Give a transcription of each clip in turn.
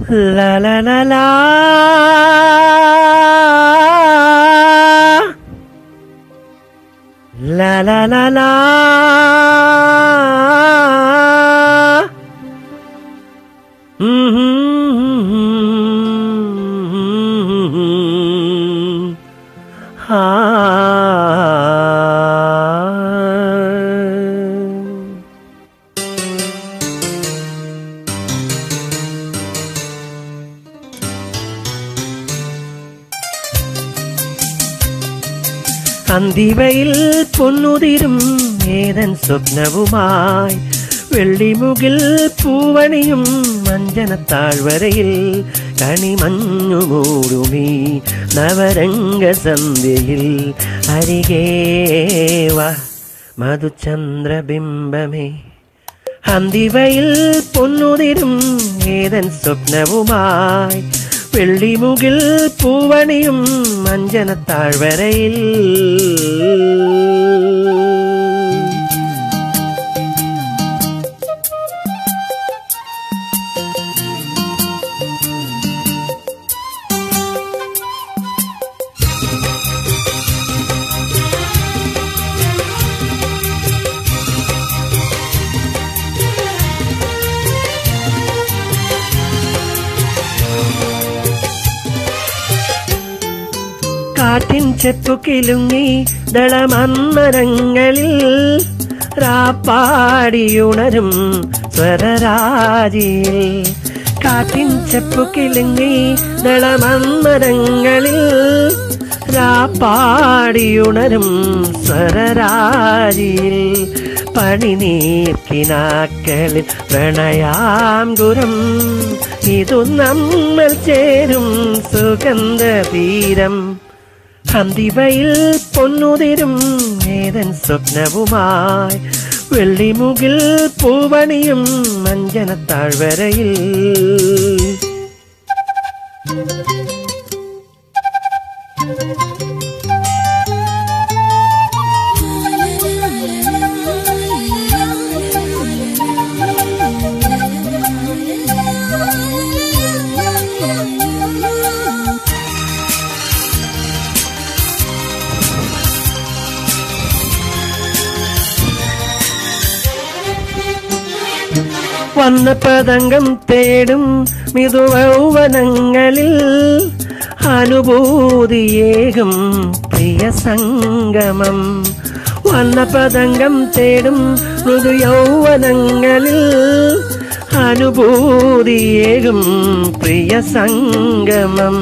La la la la. La la la la. Mm-hmm. Ah. അന്തിവയിൽ പൊന്നുതിരും ഏതൻ സ്വപ്നവുമായി വെള്ളിമുകിൽ പൂവണിയും മഞ്ജന താഴ്വരയിൽ കണിമഞ്ഞു മൂടുമീ നവരംഗ സന്ധ്യയിൽ അരികേവ മധുചന്ദ്രബിംബമേ അന്തിവയിൽ പൊന്നുതിരും ഏതൻ സ്വപ്നവുമായി വെള്ളിമുകിൽ പൂവണിയും മഞ്ജന താഴ്വരയിൽ കാറ്റിൻ ചെപ്പു കിലുങ്ങി ദളമന്മരങ്ങളിൽ രാപ്പാടിയുണരും സ്വരരാജിയിൽ കാറ്റിൻ ചെപ്പു കിലുങ്ങി ദളമന്മരങ്ങളിൽ രാപ്പാടിയുണരും സ്വരരാജിയിൽ പണിനീർക്കിനാക്കളിൽ പ്രണയാങ്കുരം ഇതു നമ്മൾ ചേരും സുഗന്ധ തീരം അന്തിവയിൽ പൊന്നുതിരും ഏതൻ സ്വപ്നവുമായി വെള്ളിമുകിൽ പൂവണിയും മഞ്ജന താഴ്വരയിൽ വന്ന പതങ്കം തേടും മിതുവൗവനങ്ങളിൽ അനുഭൂതിയേകും പ്രിയ സംഗമം വന്ന പതങ്കം തേടും മൃദു യൗവനങ്ങളിൽ അനുഭൂതിയേകും പ്രിയ സംഗമം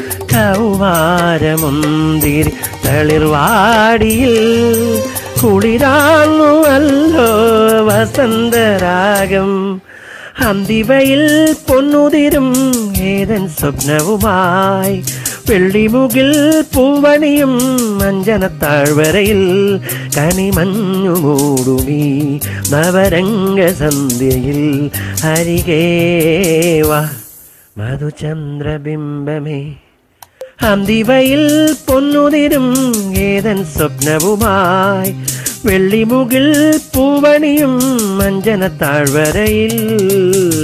കൗവാരമുന്തിരി തളിർവാടിയിൽ കുളിരാന്നു അല്ലോ വസന്തരാഗം അന്തിവയിൽ പൊന്നുതിരും ഏതൻ സ്വപ്നവുമായി വെള്ളിമുകിൽ പൂവണിയും മഞ്ജന താഴ്വരയിൽ കണിമഞ്ഞു മൂടുമീ നവരംഗ സന്ധ്യയിൽ അരികേവ മധുചന്ദ്രബിംബമേ അന്തിവയിൽ പൊന്നുതിരും ഏതൻ സ്വപ്നവുമായി വെള്ളിമുകിൽ പൂവണിയും മഞ്ജന താഴ്വരയിൽ